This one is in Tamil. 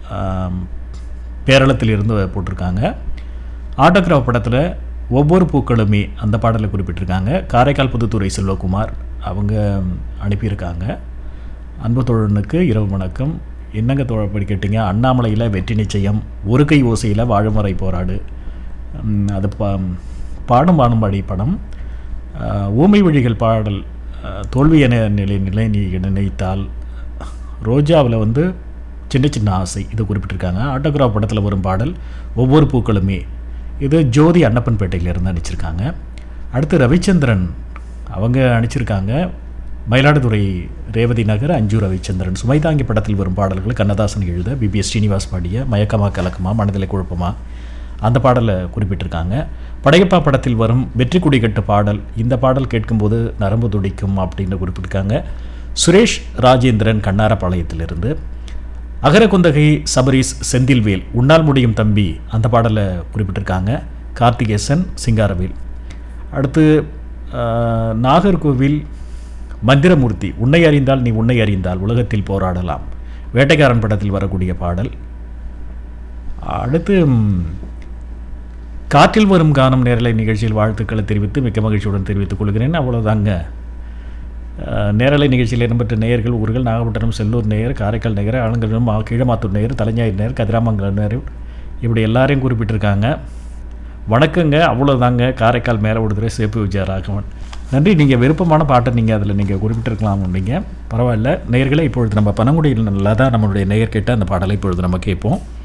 ஆம், பேரளத்தில் இருந்து போட்டிருக்காங்க ஆட்டோகிராஃப் படத்தில் ஒவ்வொரு பூக்களுமே அந்த பாடலை குறிப்பிட்டிருக்காங்க காரைக்கால் புதுத்துறை செல்வகுமார் அவங்க அனுப்பியிருக்காங்க அன்பு தோழனுக்கு இரவு வணக்கம் என்னங்க தோழர் படி கேட்டீங்க அண்ணாமலையில் வெற்றி நிச்சயம் ஒரு கை ஓசையில் வாழுமுறை போராடு ம், அது பா பாடும் பாடும்பாடி படம் அஹ், ஊமை வழிகள் பாடல் அஹ், தோல்வி என நிலை நிலை நீ நினைத்தால் ரோஜாவில் வந்து சின்ன சின்ன ஆசை இது குறிப்பிட்டிருக்காங்க ஆட்டோகிராஃப் படத்தில் வரும் பாடல் ஒவ்வொரு பூக்களுமே இது ஜோதி அன்னப்பன்பேட்டையிலேருந்து அனுப்பிச்சிருக்காங்க அடுத்து ரவிச்சந்திரன் அவங்க அனுப்பிச்சிருக்காங்க மயிலாடுதுறை ரேவதி நகர் அஞ்சு ரவிச்சந்திரன் சுமைதாங்கி படத்தில் வரும் பாடல்கள் கண்ணதாசன் எழுத பிபிஎஸ் ஸ்ரீனிவாஸ் பாடிய மயக்கமா கலக்கமா மனதிலே குழப்பமா அந்த பாடலை குறிப்பிட்டிருக்காங்க படையப்பா படத்தில் வரும் வெற்றி குடி கட்டு பாடல் இந்த பாடல் கேட்கும்போது நரம்பு துடிக்கும் அப்படின்னு குறிப்பிட்டிருக்காங்க சுரேஷ் ராஜேந்திரன் கண்ணாரப்பாளையத்திலிருந்து அகரகுந்தகை சபரீஸ் செந்தில்வேல் உன்னால் முடியும் தம்பி அந்த பாடலை குறிப்பிட்டிருக்காங்க கார்த்திகேசன் சிங்காரவேல் அடுத்து ஆஹ், நாகர்கோவில் மந்திரமூர்த்தி உன்னை அறிந்தால் நீ உன்னை அறிந்தால் உலகத்தில் போராடலாம் வேட்டைக்காரன் படத்தில் வரக்கூடிய பாடல் அடுத்து ம், காற்றில் வரும் கானம் நேரலை நிகழ்ச்சியில் வாழ்த்துக்களை தெரிவித்து மிக்க மகிழ்ச்சியுடன் தெரிவித்துக் கொள்கிறேன் அவ்வளோதாங்க அஹ், நேரலை நிகழ்ச்சியில் இடம்பெற்ற நேயர்கள் ஊர்கள் நாகப்பட்டினம் செல்லூர் நேயர் காரைக்கால் நேயர் ஆலங்கலம் மா- கீழமாத்தூர் நேயர் தலைஞாயிறு நேயர் கதிராமங்கலம் நேயர் இப்படி எல்லாரையும் குறிப்பிட்டிருக்காங்க வணக்கங்க அவ்வளோதாங்க காரைக்கால் மேலே விடுதுறை சேப்பு விஜய ராகவன் நன்றி நீங்கள் விருப்பமான பாட்டை நீங்கள் அதில் நீங்கள் குறிப்பிட்டிருக்கலாம் நீங்கள் பரவாயில்ல நேயர்களே இப்பொழுது நம்ம பனங்குடியில் நல்லா தான் நம்மளுடைய நேயர் கேட்ட அந்த பாடலை இப்பொழுது நம்ம கேட்போம்